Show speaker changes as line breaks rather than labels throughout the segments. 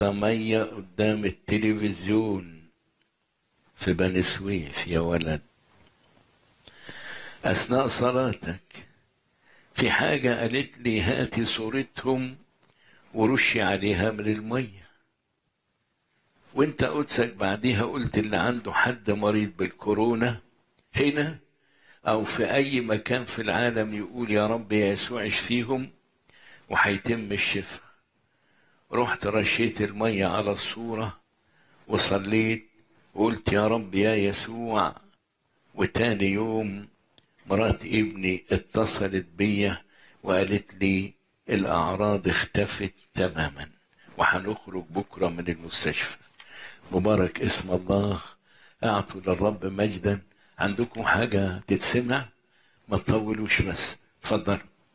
مية قدام التلفزيون في بني سويف يا ولد أثناء صلاتك في حاجة قالت لي هاتي صورتهم ورشي عليها من المية وانت قدسك بعديها قلت اللي عنده حد مريض بالكورونا هنا او في اي مكان في العالم يقول يا رب يا يسوع اشفيهم وهيتم الشفاء رحت رشيت المية على الصورة وصليت وقلت يا رب يا يسوع وتاني يوم مرات ابني اتصلت بيا وقالت لي الأعراض اختفت تماما وهنخرج بكرة من المستشفى مبارك اسم الله اعطوا للرب مجدا عندكم حاجة تتسمع ما تطولوش بس اتفضلوا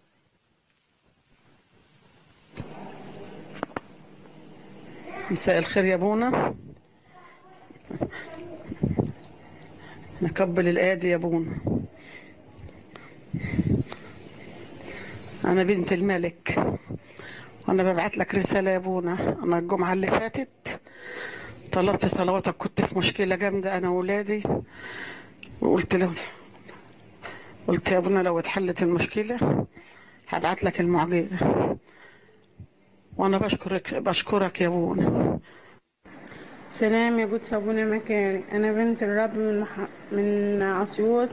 مساء الخير يا بونا نقبل الآية يا بونا أنا بنت الملك وأنا ببعت لك رسالة يا بونا أنا الجمعة اللي فاتت طلبت صلواتك كنت في مشكلة جامدة أنا وولادي وقلت له قلت يا ابونا لو اتحلت المشكلة هبعت لك المعجزة وأنا بشكرك بشكرك يا ابونا
سلام يا قدس أبونا مكاري أنا بنت الرب من, مح... من أسيوط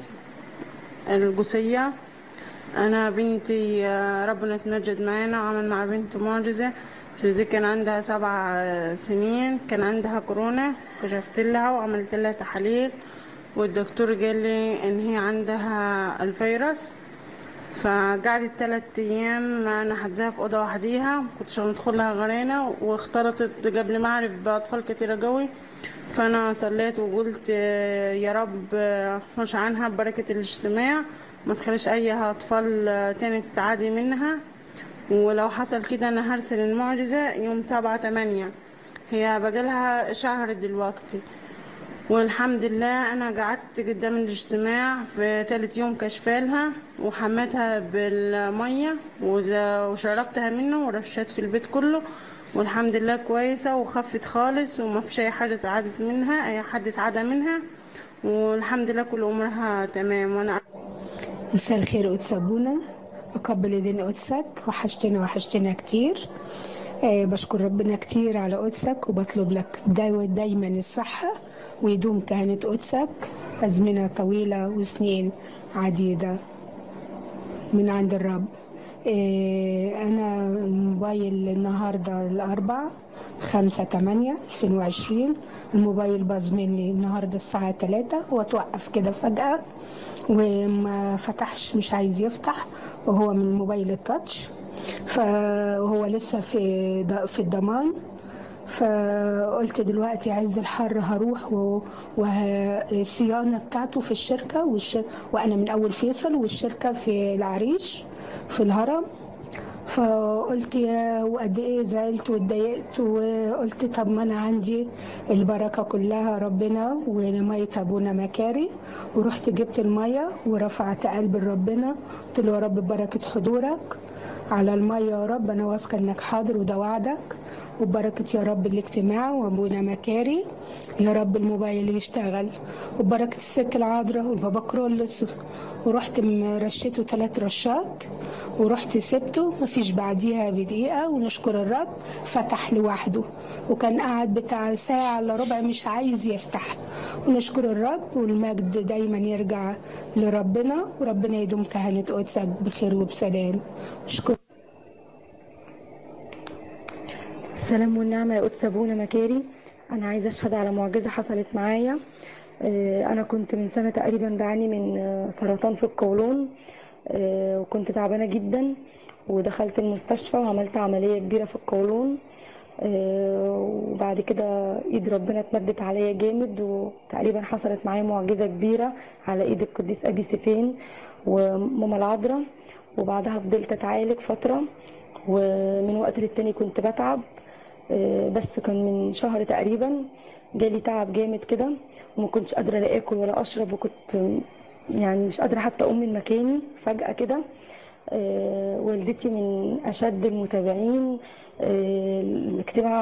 القصية أنا بنتي آه، ربنا تمجد معانا وعمل مع بنتي معجزة دي كان عندها سبع آه، سنين كان عندها كورونا كشفت لها وعملت لها تحاليل والدكتور قال لي إن هي عندها الفيروس فقعدت تلات أيام أنا حجزاها في أوضة وحديها مكنتش هندخل لها غرينة واختلطت قبل ما أعرف بأطفال كتيرة قوي فأنا صليت وقلت آه، يا رب آه، مش عنها ببركة الاجتماع ما تخليش أي أطفال آه، تاني تتعادي منها ولو حصل كده أنا هرسل المعجزة يوم سبعة تمانية هي بقالها شهر دلوقتي والحمد لله انا قعدت قدام الاجتماع في تالت يوم كشفالها وحماتها بالمية وز- وشربتها منه ورشيت في البيت كله والحمد لله كويسة وخفت خالص وما فيش اي حاجة اتعدت منها اي حد اتعدى منها والحمد لله كل امورها تمام وانا
مساء الخير قدس أبونا أقبل إيدين قدسك وحشتنا وحشتنا كتير آه، بشكر ربنا كتير على قدسك وبطلب لك داي دايما الصحة ويدوم كهنة قدسك أزمنة طويلة وسنين عديدة من عند الرب آه، أنا الموبايل النهاردة الأربع خمسة تمانية ألفين وعشرين الموبايل باظ مني النهاردة الساعة تلاتة وتوقف كده فجأة وما فتحش مش عايز يفتح وهو من موبايل التاتش فهو لسه في ض- في الضمان فقلت دلوقتي عز الحر هروح و- والصيانة بتاعته في الشركة والشر... وأنا من أول فيصل والشركة في العريش في الهرم فقلت يا وقد ايه زعلت واتضايقت وقلت طب ما انا عندي البركه كلها ربنا وميه ابونا مكاري ورحت جبت الميه ورفعت قلب ربنا قلت له يا رب بركه حضورك على الميه يا رب انا واثقه انك حاضر وده وعدك وبركه يا رب الاجتماع وابونا مكاري يا رب الموبايل يشتغل وبركه الست العذراء والبابا كرولس ورحت رشيته ثلاث رشات ورحت سبته مفيش بعديها بدقيقة ونشكر الرب فتح لوحده وكان قاعد بتاع ساعة إلا ربع مش عايز يفتح ونشكر الرب والمجد دايما يرجع لربنا وربنا يدوم كهنة قدسك بخير وبسلام شكرا
السلام والنعمة يا قدس أبونا مكاري أنا عايزة أشهد على معجزة حصلت معايا آه، أنا كنت من سنة تقريبا بعاني من آه، سرطان في القولون آه، وكنت تعبانة جدا ودخلت المستشفى وعملت عملية كبيرة في القولون آه، وبعد كده ايد ربنا اتمدت عليا جامد وتقريبا حصلت معايا معجزة كبيرة على ايد القديس ابي سيفين وماما العذراء وبعدها فضلت اتعالج فترة ومن وقت للتاني كنت بتعب آه، بس كان من شهر تقريبا جالي تعب جامد كده وما كنتش قادرة لا اكل ولا اشرب وكنت يعني مش قادرة حتى اقوم من مكاني فجأة كده آه، والدتي من اشد المتابعين آه، الاجتماع